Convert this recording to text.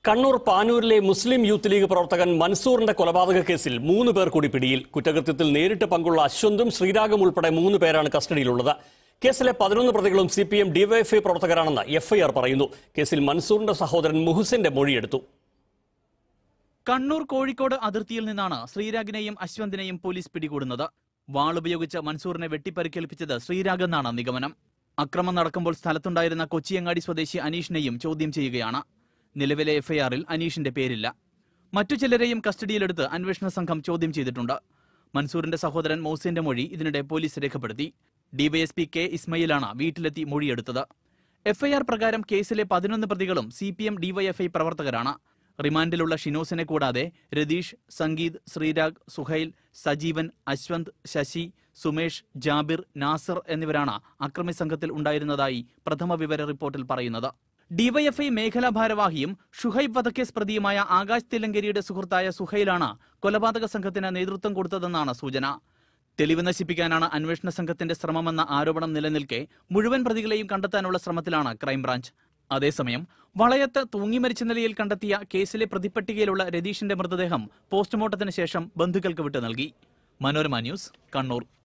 കണ്ണൂർ പാനൂരിലെ Muslim Youth League പ്രവർത്തകൻ മൻസൂറിന്റെ കൊലപാതക കേസിൽ മൂന്ന് പേർ കൂടി പിടിയിൽ കുറ്റകൃത്യത്തിൽ നേരിട്ട് പങ്കുള്ള അശ്വന്തും ശ്രീരാഗും ഉൾപ്പെടെ മൂന്ന് പേരാണ് കസ്റ്റഡിയിലുള്ളത് കേസിലെ പതിനൊന്ന് പ്രതികളും സി പി എം ഡിവൈഎഫ്ഐ പ്രവർത്തകരാണെന്ന് എഫ്ഐആർ പറയുന്നു കേസിൽ മൻസൂറിന്റെ സഹോദരൻ മുഹസിന്റെ മൊഴിയെടുത്തു കണ്ണൂർ കോഴിക്കോട് അതിർത്തിയിൽ നിന്നാണ് ശ്രീരാഗിനെയും അശ്വന്തിനെയും പോലീസ് പിടികൂടുന്നത് വാളുപയോഗിച്ച് മൻസൂറിനെ വെട്ടിപ്പരിക്കേൽപ്പിച്ചത് ശ്രീരാഗ് എന്നാണ് നിഗമനം അക്രമം നടക്കുമ്പോൾ സ്ഥലത്തുണ്ടായിരുന്ന കൊച്ചിയങ്ങാടി സ്വദേശി അനീഷിനെയും ചോദ്യം ചെയ്യുകയാണ് നിലവിലെ എഫ്ഐആറിൽ അനീഷിന്റെ പേരില്ല മറ്റു ചിലരെയും കസ്റ്റഡിയിലെടുത്ത് അന്വേഷണ സംഘം ചോദ്യം ചെയ്തിട്ടുണ്ട് മൻസൂറിന്റെ സഹോദരൻ മൗസിന്റെ മൊഴി ഇതിനിടെ പോലീസ് രേഖപ്പെടുത്തി ഡിവൈഎസ്പി കെ ഇസ്മയിലാണ് വീട്ടിലെത്തി മൊഴിയെടുത്തത് എഫ്ഐആർ പ്രകാരം കേസിലെ പതിനൊന്ന് പ്രതികളും സി പി എം ഡിവൈഎഫ്ഐ പ്രവർത്തകരാണ് റിമാൻഡിലുള്ള ഷിനോസിനെ കൂടാതെ രതീഷ് സംഗീത് ശ്രീരാഗ് സുഹൈൽ സജീവൻ അശ്വന്ത് ശശി സുമേഷ് ജാബിർ നാസിർ എന്നിവരാണ് അക്രമി സംഘത്തിൽ ഉണ്ടായിരുന്നതായി പ്രഥമ വിവര റിപ്പോർട്ടിൽ പറയുന്നത് ഡിവൈഎഫ്ഐ മേഖലാ ഭാരവാഹിയും ഷുഹൈബ് വധക്കേസ് പ്രതിയുമായ ആകാശ് തിലങ്കരിയുടെ സുഹൃത്തായ സുഹൈലാണ് കൊലപാതക സംഘത്തിന് നേതൃത്വം കൊടുത്തതെന്നാണ് സൂചന തെളിവ് നശിപ്പിക്കാനാണ് അന്വേഷണ സംഘത്തിന്റെ ശ്രമമെന്ന ആരോപണം നിലനിൽക്കെ മുഴുവൻ പ്രതികളെയും കണ്ടെത്താനുള്ള ശ്രമത്തിലാണ് ക്രൈംബ്രാഞ്ച് അതേസമയം വളയത്ത് തൂങ്ങിമരിച്ച നിലയിൽ കണ്ടെത്തിയ കേസിലെ പ്രതിപ്പട്ടികയിലുള്ള രതീഷിന്റെ മൃതദേഹം പോസ്റ്റ്മോർട്ടത്തിന് ശേഷം ബന്ധുക്കൾക്ക് വിട്ടു നൽകി മനോരമ ന്യൂസ് കണ്ണൂർ